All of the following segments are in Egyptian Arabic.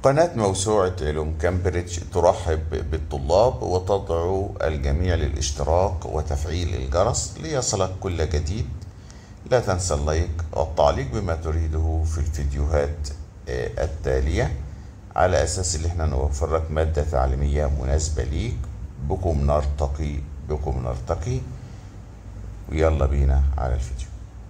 قناة موسوعة علوم كامبريدج ترحب بالطلاب وتدعو الجميع للاشتراك وتفعيل الجرس ليصلك كل جديد لا تنسى اللايك والتعليق بما تريده في الفيديوهات آه، التالية على أساس إن احنا نوفر لك مادة تعليمية مناسبة ليك بكم نرتقي بكم نرتقي ويلا بينا على الفيديو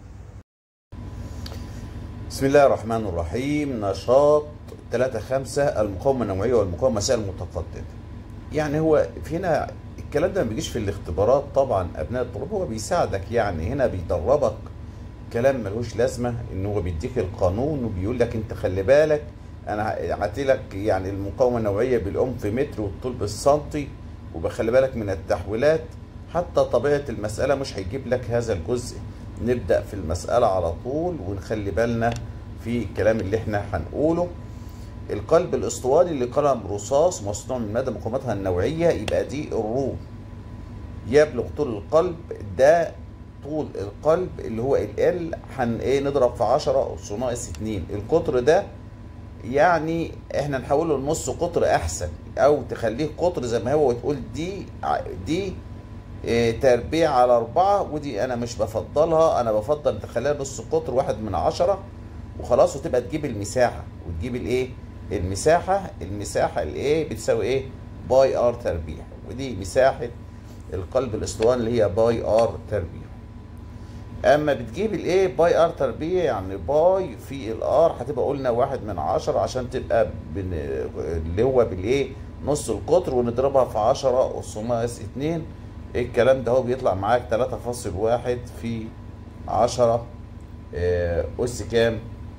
بسم الله الرحمن الرحيم نشاط 3 5 المقاومة النوعية والمقاومة مسائل متقدمة يعني هو في هنا الكلام ده ما بيجيش في الاختبارات طبعا ابناء الطلاب هو بيساعدك يعني هنا بيدربك كلام ملوش لازمه ان هو بيديك القانون وبيقول لك انت خلي بالك انا لك يعني المقاومه النوعيه بالام في متر والطول بالسنتي وبخلي بالك من التحويلات حتى طبيعه المساله مش هيجيب لك هذا الجزء نبدا في المساله على طول ونخلي بالنا في الكلام اللي احنا هنقوله القلب الاسطواني لقلم رصاص مصنوع من ماده مقاومتها النوعيه يبقى دي الروم يبلغ طول القلب ده طول القلب اللي هو ال هن ايه نضرب في 10 اس ناقص 2 القطر ده يعني احنا نحوله لنص قطر احسن او تخليه قطر زي ما هو وتقول دي دي إيه تربيع على أربعة ودي أنا مش بفضلها أنا بفضل تخليها نص قطر واحد من عشرة وخلاص وتبقى تجيب المساحة وتجيب الإيه؟ المساحة المساحة الإيه بتساوي إيه؟ باي آر تربيع ودي مساحة القلب الاسطواني اللي هي باي آر تربيع اما بتجيب الايه باي ار تربيع يعني باي في الار هتبقى قلنا واحد من عشرة عشان تبقى بن... اللي هو بالايه نص القطر ونضربها في عشرة اس ناقص اتنين الكلام ده هو بيطلع معاك تلاتة فاصل واحد في عشرة اس كام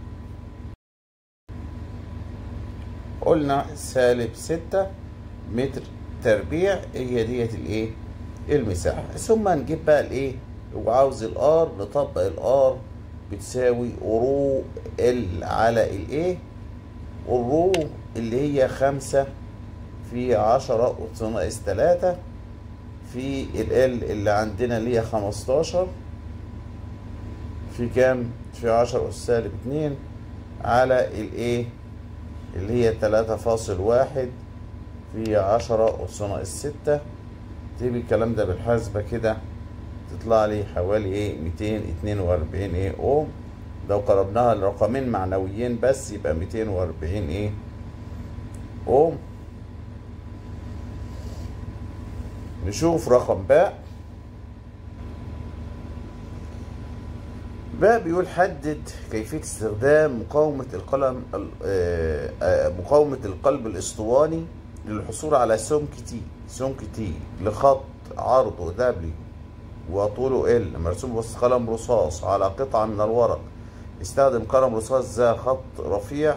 قلنا سالب ستة متر تربيع هي ديت الايه المساحة ثم نجيب بقى الايه وعاوز الار نطبق الار بتساوي رو ال على الايه والرو اللي هي خمسة في عشرة أس ناقص تلاتة في ال اللي عندنا اللي هي خمستاشر في كام؟ في عشرة أس سالب اتنين على الايه اللي هي تلاتة فاصل واحد في عشرة أس ناقص ستة تجيب الكلام ده بالحاسبة كده تطلع لي حوالي ايه 242 ايه اوم لو قربناها لرقمين معنويين بس يبقى 240 ايه اوم نشوف رقم باء باء بيقول حدد كيفية استخدام مقاومة القلم مقاومة القلب الاسطواني للحصول على سمك تي سمك تي لخط عرضه دبليو وطوله ال مرسوم بوسط قلم رصاص على قطعة من الورق استخدم قلم رصاص ذا خط رفيع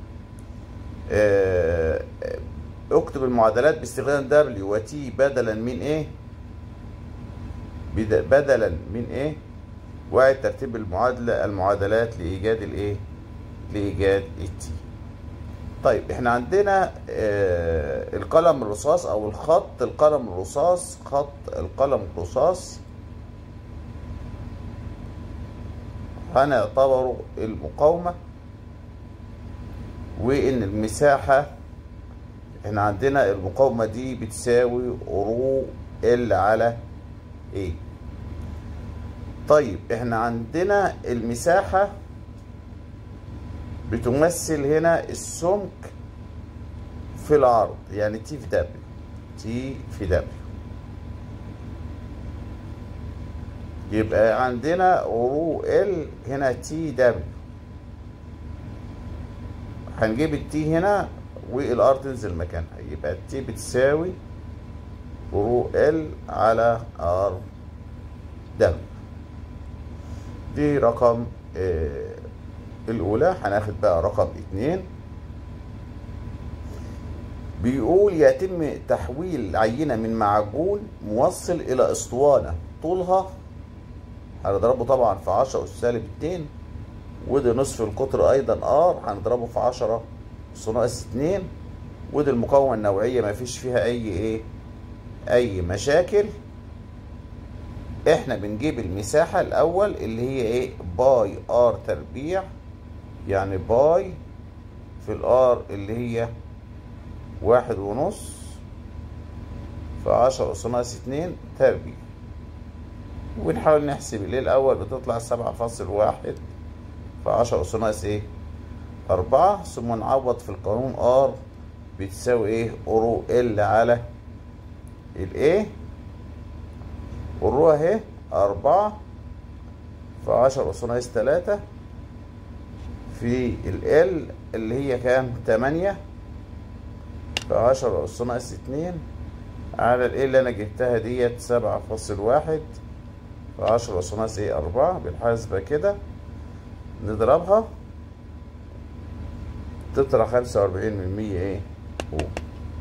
اكتب المعادلات باستخدام دبليو وتي بدلا من ايه بدلا من ايه وعد ترتيب المعادلة المعادلات لإيجاد الايه لإيجاد التي طيب احنا عندنا اه القلم الرصاص او الخط القلم الرصاص خط القلم الرصاص هنعتبره المقاومة وإن المساحة احنا عندنا المقاومة دي بتساوي رو ال على ايه طيب احنا عندنا المساحة بتمثل هنا السمك في العرض يعني تي في دبليو تي في دبليو يبقى عندنا رو ال هنا تي دبليو هنجيب التي هنا والار تنزل مكانها يبقى التي بتساوي رو ال على ار دبليو دي رقم آه الأولى هناخد بقى رقم اتنين بيقول يتم تحويل عينة من معجون موصل إلى أسطوانة طولها هنضربه طبعا في عشرة أس سالب اتنين ودي نصف القطر أيضا ار هنضربه في عشرة أس ناقص اتنين ودي المقاومة النوعية مفيش فيها أي إيه أي مشاكل احنا بنجيب المساحة الأول اللي هي إيه باي ار تربيع يعني باي في الار اللي هي واحد ونص في عشرة أس ناقص اتنين تربيع ونحاول نحسب الليل الأول بتطلع سبعة فاصل واحد في عشرة أس ناقص ايه أربعة ثم نعوض في القانون ار بتساوي ايه رو ال على الايه والرو اهي أربعة في عشرة أس ناقص تلاتة في ال اللي هي كام تمانية في عشرة أس ناقص اتنين على ال اللي أنا جبتها ديت سبعة فاصل واحد في عشرة أس ناقص ايه أربعة بالحاسبة كده نضربها تطلع خمسة وأربعين من مية ايه أوم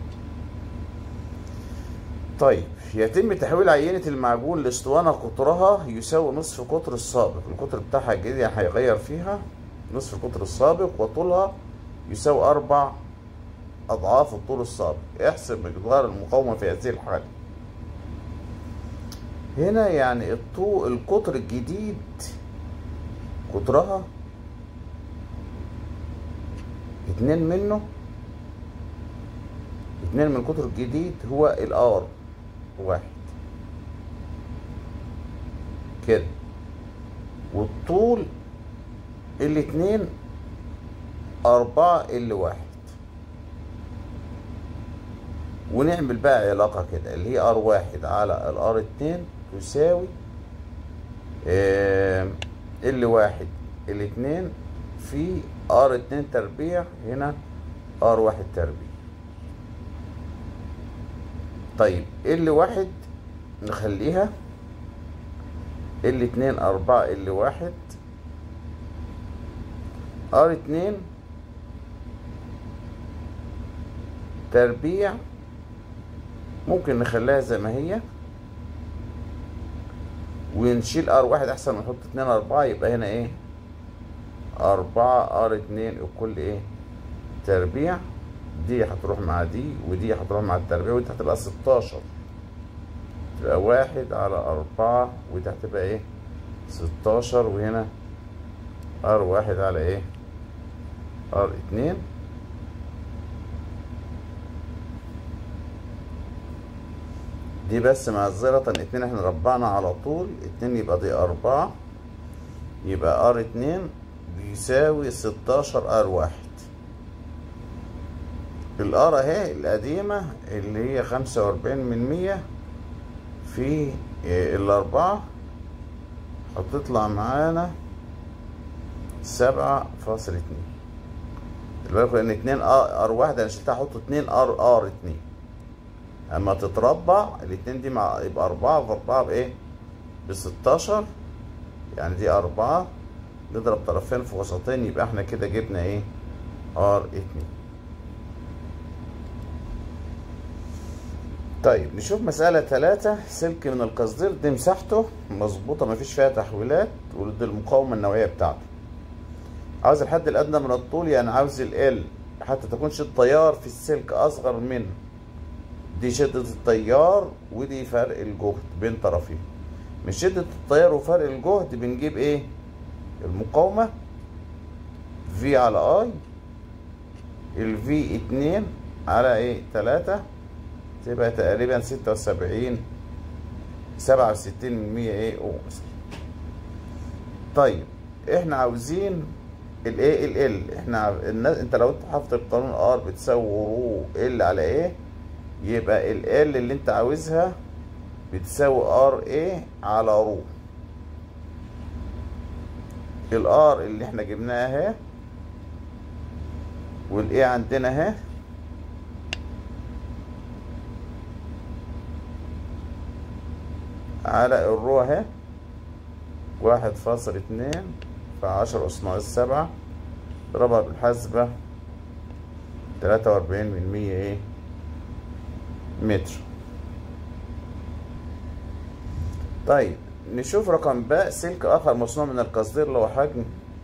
طيب يتم تحويل عينة المعجون لاسطوانة قطرها يساوي نصف قطر السابق القطر بتاعها الجديد يعني هيغير فيها نصف القطر السابق وطولها يساوي أربع أضعاف الطول السابق احسب مقدار المقاومة في هذه الحالة هنا يعني الطول القطر الجديد قطرها اتنين منه اتنين من القطر الجديد هو الار واحد كده والطول الاتنين أربعة ال واحد ونعمل بقى علاقة كده اللي هي ار واحد على الار اتنين تساوي ال واحد الاتنين في ار اتنين تربيع هنا ار واحد تربيع طيب ال واحد نخليها ال اتنين أربعة ال واحد ار اتنين تربيع ممكن نخليها زي ما هي ونشيل ار واحد احسن من نحط اتنين اربعة يبقى هنا ايه أربعة ار اتنين الكل ايه تربيع دي هتروح مع دي ودي هتروح مع التربيع ودي هتبقى ستاشر تبقى واحد على أربعة ودي هتبقى ايه ستاشر وهنا ار واحد على ايه ار اتنين دي بس معذرة اتنين احنا ربعنا على طول اتنين يبقى دي أربعة يبقى ار اتنين بيساوي ستاشر ار واحد الار اهي القديمة اللي هي خمسة وأربعين من مية في الأربعة هتطلع معانا سبعة فاصل اتنين بالك لأن اتنين ار واحد أنا شلتها أحط اتنين ار ار اتنين أما تتربع الاتنين دي مع يبقى أربعة في أربعة بإيه؟ بستاشر يعني دي أربعة نضرب طرفين في وسطين يبقى احنا كده جبنا ايه؟ ار اتنين طيب نشوف مسألة تلاتة سلك من القصدير دي مساحته مظبوطة مفيش فيها تحويلات ودي المقاومة النوعية بتاعته عاوز الحد الأدنى من الطول يعني عاوز ال حتى تكون شدة التيار في السلك أصغر من دي شدة التيار ودي فرق الجهد بين طرفين من شدة التيار وفرق الجهد بنجيب ايه المقاومة في على اي ال في اتنين على ايه تلاتة تبقى تقريبا ستة وسبعين سبعة وستين من مية ايه اوم طيب احنا عاوزين الايه ال ال احنا الناس انت لو انت حافظ القانون ار بتساوي رو ال على ايه يبقى ال ال اللي انت عاوزها بتساوي ار ايه على رو الار اللي احنا جبناها اهي والايه عندنا اهي على الرو اهي واحد فاصل اتنين في عشرة أس ناقص سبعة اضربها بالحاسبة تلاتة وأربعين من مية ايه متر طيب نشوف رقم باء سلك آخر مصنوع من القصدير اللي هو حجم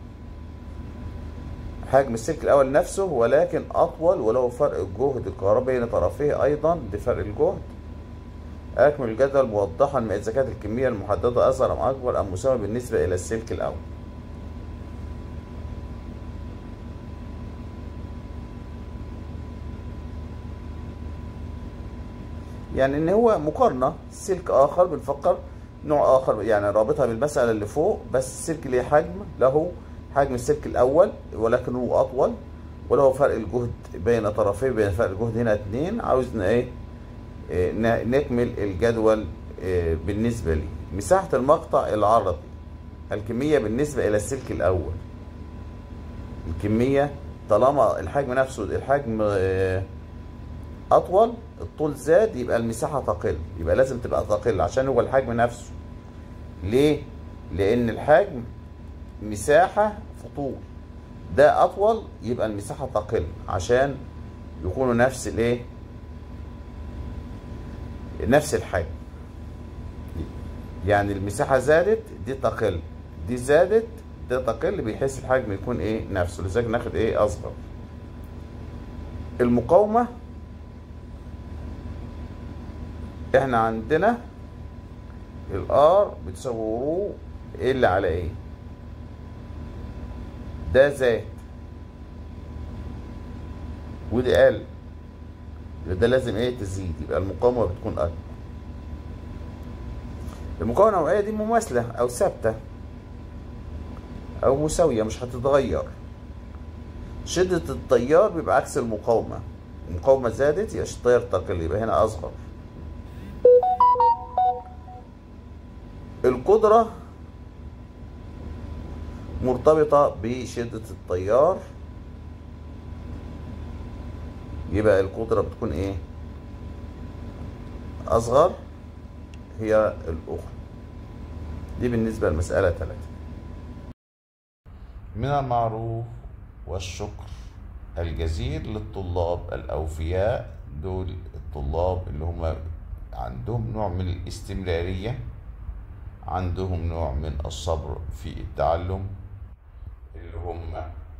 حجم السلك الأول نفسه ولكن أطول وله فرق الجهد الكهربائي بين طرفيه أيضا بفرق الجهد أكمل الجدول موضحا ما إذا كانت الكمية المحددة أصغر أم أكبر أم مساوية بالنسبة إلى السلك الأول يعني ان هو مقارنه سلك اخر بنفكر نوع اخر يعني رابطها بالمساله اللي فوق بس السلك ليه حجم له حجم السلك الاول ولكنه اطول وله فرق الجهد بين طرفيه بين فرق الجهد هنا اتنين عاوزنا ايه إيه، ن- نكمل الجدول إيه، بالنسبه لي مساحه المقطع العرضي الكميه بالنسبه الى السلك الاول الكميه طالما الحجم نفسه الحجم آه، اطول الطول زاد يبقى المساحه تقل يبقى لازم تبقى تقل عشان هو الحجم نفسه ليه لان الحجم مساحه في طول ده اطول يبقى المساحه تقل عشان يكونوا نفس الايه نفس الحجم يعني المساحه زادت دي تقل دي زادت ده تقل بحيث الحجم يكون ايه نفسه لذلك ناخد ايه اصغر المقاومه احنا عندنا الار بتساوي رو ال على ايه ده زاد ودي قل يبقى ده لازم ايه تزيد يبقى المقاومه بتكون اكبر المقاومه النوعيه دي مماثله او ثابته او مساويه مش هتتغير شده التيار بيبقى عكس المقاومه المقاومه زادت يبقى التيار تقل يبقى هنا اصغر القدرة مرتبطة بشدة التيار يبقى القدرة بتكون ايه اصغر هي الاخرى دي بالنسبة للمسألة ثلاثة من المعروف والشكر الجزيل للطلاب الأوفياء دول الطلاب اللي هم عندهم نوع من الاستمرارية عندهم نوع من الصبر في التعلم اللي هم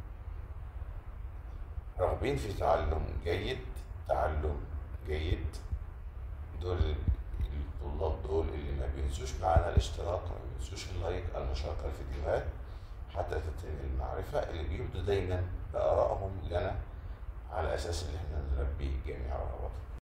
راغبين في تعلم جيد تعلم جيد دول الطلاب دول اللي ما بينسوش معانا الاشتراك ما بينسوش اللايك المشاركة في الفيديوهات حتى تتم المعرفة اللي بيبدوا دايما بآرائهم لنا على أساس إن احنا نلبي جميع رغباتهم